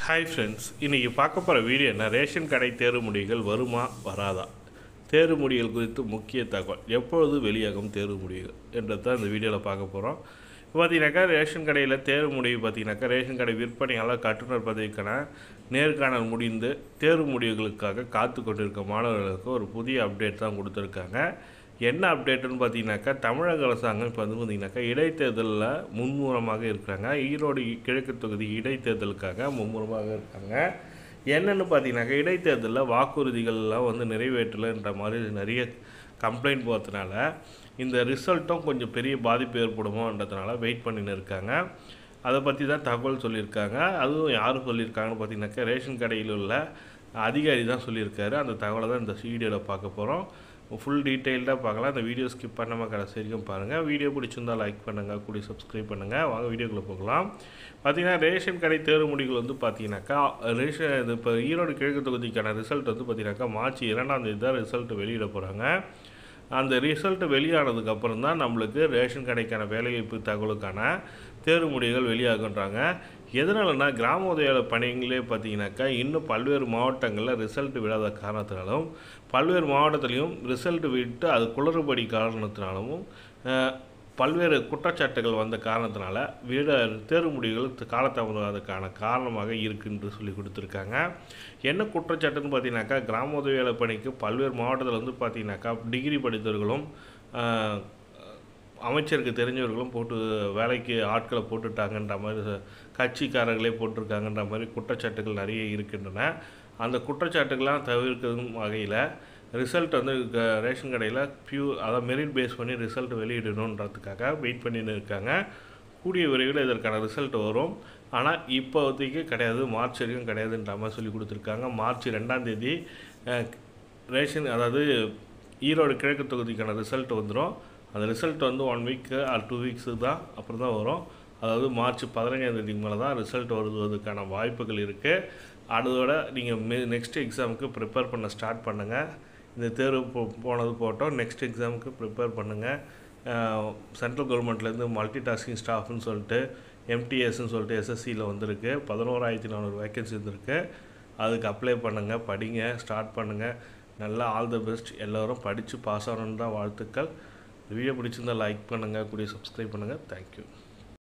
hi friends இன்றைக்கி பார்க்க போகிற வீடியோ என்ன ரேஷன் கடை தேர்வு முடிவுகள் வருமா வராதா தேர்வு முடிவுகள் குறித்து முக்கிய தகவல் எப்பொழுது வெளியாகும் தேர்வு முடிவுகள் என்றது தான் இந்த வீடியோவில் பார்க்க போகிறோம் இப்போ பார்த்தீங்கன்னாக்கா ரேஷன் கடையில் தேர்வு முடிவு பார்த்தீங்கன்னாக்கா ரேஷன் கடை விற்பனையாளர் கட்டுநர் பதவிக்கான நேர்காணல் முடிந்து தேர்வு முடிவுகளுக்காக காத்து கொண்டிருக்க மாணவர்களுக்கு ஒரு புதிய அப்டேட் தான் கொடுத்துருக்காங்க என்ன அப்டேட்டுன்னு பார்த்தீங்கன்னாக்கா தமிழக அரசாங்கம் இப்போ வந்து பார்த்தீங்கன்னாக்கா இடைத்தேர்தலில் மும்முரமாக இருக்கிறாங்க ஈரோடு கிழக்கு தொகுதி இடைத்தேர்தலுக்காக மும்முரமாக இருக்காங்க என்னென்னு பார்த்தீங்கன்னாக்கா இடைத்தேர்தலில் வாக்குறுதிகள்லாம் வந்து நிறைவேற்றலைன்ற மாதிரி நிறைய கம்ப்ளைண்ட் போகிறதுனால இந்த ரிசல்ட்டும் கொஞ்சம் பெரிய பாதிப்பு ஏற்படுமோன்றதுனால வெயிட் பண்ணின்னு இருக்காங்க அதை பற்றி தான் தகவல் சொல்லியிருக்காங்க அதுவும் யார் சொல்லியிருக்காங்கன்னு பார்த்தீங்கன்னாக்கா ரேஷன் கடையில் உள்ள அதிகாரி தான் சொல்லியிருக்காரு அந்த தகவலை தான் இந்த வீடியோவில் பார்க்க போகிறோம் ஃபுல் டீட்டெயில்டாக பார்க்கலாம் அந்த வீடியோ ஸ்கிப் பண்ணாமல் கடைசி வரைக்கும் பாருங்கள் வீடியோ பிடிச்சிருந்தால் லைக் பண்ணுங்கள் கூடி சப்ஸ்கிரைப் பண்ணுங்கள் வாங்க வீடியோக்குள்ளே போகலாம் பார்த்தீங்கன்னா ரேஷன் கடை தேர்வு முடிவுகள் வந்து பார்த்தீங்கன்னாக்கா ரேஷன் இது இப்போ ஈரோடு கிழக்கு தொகுதிக்கான ரிசல்ட் வந்து பார்த்தீங்கன்னாக்கா மார்ச் இரண்டாம் தேதி தான் ரிசல்ட் வெளியிட போகிறாங்க அந்த ரிசல்ட் வெளியானதுக்கு அப்புறம் தான் நம்மளுக்கு ரேஷன் கடைக்கான வேலைவாய்ப்பு தகவலுக்கான தேர்வு முடிவுகள் வெளியாகுன்றாங்க எதனாலனா கிராம உதவியாள பணிகளே பார்த்தீங்கன்னாக்கா இன்னும் பல்வேறு மாவட்டங்களில் ரிசல்ட் விடாத காரணத்தினாலும் பல்வேறு மாவட்டத்திலையும் ரிசல்ட் விட்டு அது குளறுபடி காரணத்தினாலும் அஹ், பல்வேறு குற்றச்சாட்டுகள் வந்த காரணத்தினால விட தேர்வு முடிவுகள் காலதாமதத்துக்கான காரணமாக இருக்குன்னு சொல்லி கொடுத்துருக்காங்க என்ன குற்றச்சாட்டுன்னு பார்த்தீங்கன்னாக்கா கிராம உதவியாளர் பணிக்கு பல்வேறு மாவட்டத்தில் வந்து பார்த்தீங்கன்னாக்கா டிகிரி படித்தவர்களும் ஆஹ், அமைச்சருக்கு தெரிஞ்சவர்களும் போட்டு வேலைக்கு ஆட்களை போட்டுட்டாங்கன்ற மாதிரி கட்சிக்காரர்களே போட்டிருக்காங்கன்ற மாதிரி குற்றச்சாட்டுகள் நிறைய இருக்கின்றன அந்த குற்றச்சாட்டுகள்லாம் தவிர்க்கும் வகையில் ரிசல்ட் வந்து க- ரேஷன் கடையில் பியூ அதாவது மெரிட் பேஸ் பண்ணி ரிசல்ட் வெளியிடணுன்றதுக்காக வெயிட் பண்ணின்னு இருக்காங்க கூடிய விரைவில் இதற்கான ரிசல்ட் வரும் ஆனால் இப்போதைக்கு கிடையாது மார்ச் வரைக்கும் கிடையாதுன்ற மாதிரி சொல்லி கொடுத்துருக்காங்க மார்ச் ரெண்டாம் தேதி அஹ், ரேஷன் அதாவது ஈரோடு கிழக்கு தொகுதிக்கான ரிசல்ட் வந்துடும் அந்த ரிசல்ட் வந்து one week or two weeks தான் அப்புறம் தான் வரும் அதாவது மார்ச் பதினஞ்சாம் தேதிக்கு மேலே தான் ரிசல்ட் வருவதற்கான வாய்ப்புகள் இருக்குது அதோட நீங்கள் மே நெக்ஸ்ட் எக்ஸாமுக்கு ப்ரிப்பேர் பண்ண ஸ்டார்ட் பண்ணுங்கள் இந்த தேர்வு போ போனது போட்டோம் நெக்ஸ்ட் எக்ஸாமுக்கு ப்ரிப்பேர் பண்ணுங்கள் சென்ட்ரல் கவர்மெண்ட்லேருந்து மல்டி டாஸ்கிங் ஸ்டாஃப்னு சொல்லிட்டு எம்டிஎஸ்ன்னு சொல்லிட்டு எஸ்எஸ்சியில் வந்திருக்கு பதினோராயிரத்தி நானூறு வேக்கன்சி வந்திருக்கு அதுக்கு அப்ளை பண்ணுங்கள் படிங்க ஸ்டார்ட் பண்ணுங்கள் நல்லா ஆல் தி பெஸ்ட் எல்லோரும் படித்து பாஸ் ஆகணுன்னு தான் வாழ்த்துக்கள் இந்த வீடியோ பிடிச்சிருந்தால் லைக் பண்ணுங்கள் கூடிய சப்ஸ்கிரைப் பண்ணுங்கள் தேங்க்யூ